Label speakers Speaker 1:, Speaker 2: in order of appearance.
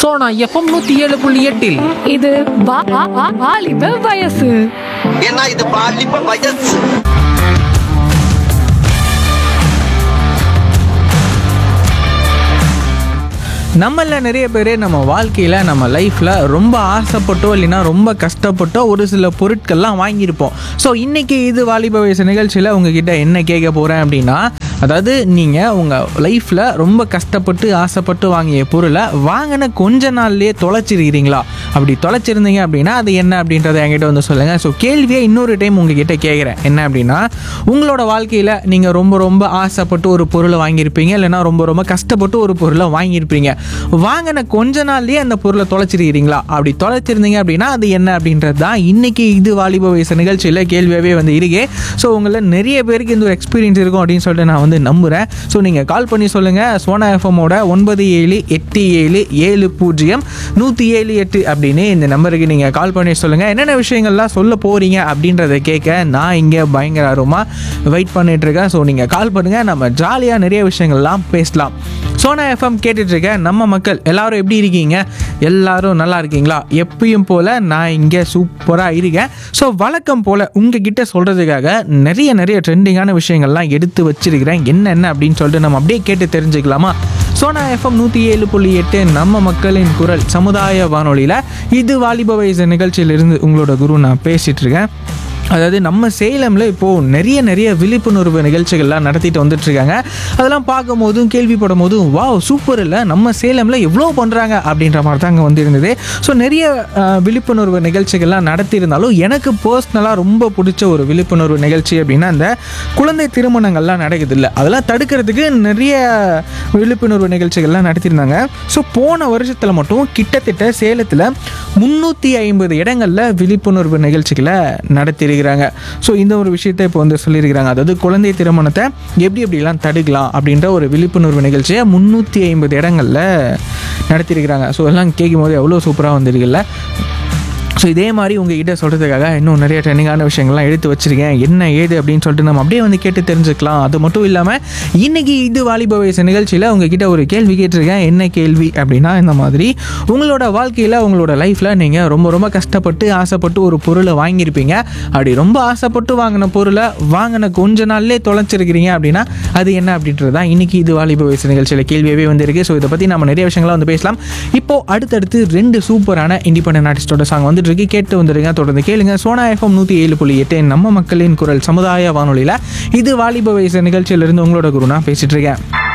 Speaker 1: Sona FM நூத்தி ஏழு புள்ளி எட்டில்
Speaker 2: இது வா- வா- வா- வாலிப வயசு
Speaker 3: ஏன்னா இது பாலிப்ப வயசு
Speaker 4: நம்மள நிறைய பேர் நம்ம வாழ்க்கையில் நம்ம லைஃப்பில் ரொம்ப ஆசைப்பட்டோ இல்லைன்னா ரொம்ப கஷ்டப்பட்டோ ஒரு சில பொருட்கள்லாம் வாங்கியிருப்போம் ஸோ இன்றைக்கி இது வாலிப வயசு நிகழ்ச்சியில் உங்ககிட்ட என்ன கேட்க போகிறேன் அப்படின்னா அதாவது நீங்கள் உங்கள் லைஃப்பில் ரொம்ப கஷ்டப்பட்டு ஆசைப்பட்டு வாங்கிய பொருளை வாங்கின கொஞ்ச நாள்லயே தொலைச்சிருக்கிறீங்களா அப்படி தொலைச்சிருந்தீங்க அப்படின்னா அது என்ன அப்படின்றத என்கிட்ட வந்து சொல்லுங்கள் ஸோ கேள்வியை இன்னொரு டைம் உங்ககிட்ட கேட்குறேன் என்ன அப்படின்னா உங்களோட வாழ்க்கையில் நீங்கள் ரொம்ப ரொம்ப ஆசைப்பட்டு ஒரு பொருளை வாங்கியிருப்பீங்க இல்லைன்னா ரொம்ப ரொம்ப கஷ்டப்பட்டு ஒரு பொருளை வாங்கியிருப்பீங்க வாங்கின கொஞ்ச நாள்லயே அந்த பொருளை தொலைச்சிருக்கிறீங்களா அப்படி தொலைச்சிருந்தீங்க அப்படின்னா அது என்ன அப்படின்றது தான் இன்னைக்கு இது வாலிப வயசு நிகழ்ச்சியில் கேள்வியாகவே வந்து இருக்கே ஸோ உங்களில் நிறைய பேருக்கு இந்த ஒரு எக்ஸ்பீரியன்ஸ் இருக்கும் அப்படின்னு சொல்லிட்டு நான் வந்து நம்புகிறேன் ஸோ நீங்கள் கால் பண்ணி சொல்லுங்கள் சோனா எஃப்எம்மோட ஒன்பது ஏழு எட்டு ஏழு ஏழு பூஜ்ஜியம் நூற்றி ஏழு எட்டு அப்படின்னு இந்த நம்பருக்கு நீங்கள் கால் பண்ணி சொல்லுங்கள் என்னென்ன விஷயங்கள்லாம் சொல்ல போகிறீங்க அப்படின்றத கேட்க நான் இங்கே பயங்கர ஆர்வமாக வெயிட் பண்ணிட்டு இருக்கேன் ஸோ நீங்கள் கால் பண்ணுங்கள் நம்ம ஜாலியாக நிறைய விஷயங்கள்லாம் பேசலாம் சோனா எஃப்எம் கேட்டுட்ருக்க நம்ம மக்கள் எல்லாரும் எப்படி இருக்கீங்க எல்லாரும் நல்லா இருக்கீங்களா எப்பயும் போல் நான் இங்கே சூப்பராக இருக்கேன் ஸோ வழக்கம் போல் உங்ககிட்ட சொல்கிறதுக்காக நிறைய நிறைய ட்ரெண்டிங்கான விஷயங்கள்லாம் எடுத்து வச்சிருக்கிறேன் என்னென்ன அப்படின்னு சொல்லிட்டு நம்ம அப்படியே கேட்டு தெரிஞ்சுக்கலாமா சோனா எஃப்எம் நூற்றி ஏழு புள்ளி எட்டு நம்ம மக்களின் குரல் சமுதாய வானொலியில் இது வாலிப வயசு நிகழ்ச்சியிலிருந்து உங்களோட குரு நான் பேசிகிட்டு இருக்கேன் அதாவது நம்ம சேலமில் இப்போது நிறைய நிறைய விழிப்புணர்வு நிகழ்ச்சிகள்லாம் நடத்திட்டு வந்துட்டுருக்காங்க அதெல்லாம் பார்க்கும் போதும் கேள்விப்படும் போதும் வாவ் சூப்பர் இல்லை நம்ம சேலமில் எவ்வளோ பண்ணுறாங்க அப்படின்ற மாதிரி தான் அங்கே வந்து இருந்தது ஸோ நிறைய அஹ், விழிப்புணர்வு நிகழ்ச்சிகள்லாம் நடத்தியிருந்தாலும் எனக்கு பர்சனலாக ரொம்ப பிடிச்ச ஒரு விழிப்புணர்வு நிகழ்ச்சி அப்படின்னா அந்த குழந்தை திருமணங்கள்லாம் நடக்குது இல்லை அதெல்லாம் தடுக்கிறதுக்கு நிறைய விழிப்புணர்வு நிகழ்ச்சிகள்லாம் நடத்தியிருந்தாங்க ஸோ போன வருஷத்தில் மட்டும் கிட்டத்தட்ட சேலத்தில் முந்நூற்றி ஐம்பது இடங்களில் விழிப்புணர்வு நிகழ்ச்சிகளை நடத்தியிருக்கிறாங்க ஸோ இந்த ஒரு விஷயத்தை இப்போ வந்து சொல்லியிருக்கிறாங்க அதாவது குழந்தை திருமணத்தை எப்படி எப்படிலாம் தடுக்கலாம் அப்படின்ற ஒரு விழிப்புணர்வு நிகழ்ச்சியை முந்நூற்றி ஐம்பது இடங்களில் நடத்தியிருக்கிறாங்க ஸோ எல்லாம் கேட்கும் போது எவ்வளோ சூப்பராக வந்திருக்குல்ல ஸோ இதே மாதிரி உங்ககிட்ட சொல்கிறதுக்காக இன்னும் நிறைய ட்ரெண்டிங்கான விஷயங்கள்லாம் எடுத்து வச்சிருக்கேன் என்ன ஏது அப்படின்னு சொல்லிட்டு நம்ம அப்படியே வந்து கேட்டு தெரிஞ்சுக்கலாம் அது மட்டும் இல்லாமல் இன்னைக்கு இது வாலிப வயசு நிகழ்ச்சியில் உங்ககிட்ட ஒரு கேள்வி கேட்டிருக்கேன் என்ன கேள்வி அப்படின்னா இந்த மாதிரி உங்களோட வாழ்க்கையில் உங்களோட லைஃப்பில் நீங்கள் ரொம்ப ரொம்ப கஷ்டப்பட்டு ஆசைப்பட்டு ஒரு பொருளை வாங்கியிருப்பீங்க அப்படி ரொம்ப ஆசைப்பட்டு வாங்கின பொருளை வாங்கின கொஞ்ச நாள்லேயே தொலைச்சிருக்கிறீங்க அப்படின்னா அது என்ன அப்படின்றது தான் இன்னைக்கு இது வாலிப வயசு நிகழ்ச்சியில் கேள்வியாகவே வந்திருக்கு ஸோ இதை பற்றி நம்ம நிறைய விஷயங்களை வந்து பேசலாம் இப்போ அடுத்தடுத்து ரெண்டு சூப்பரான இண்டிபெண்டன்ட் ஆர்டிஸ்டோட சாங் வந்துட்டு இருக்கு கேட்டு வந்துருங்க தொடர்ந்து கேளுங்க சோனா எஃப்எம் நூற்றி ஏழு புள்ளி எட்டு நம்ம மக்களின் குரல் சமுதாய வானொலியில் இது வாலிப வயசு நிகழ்ச்சியிலிருந்து உங்களோட குரு நான் பேசிட்டு இருக்கேன்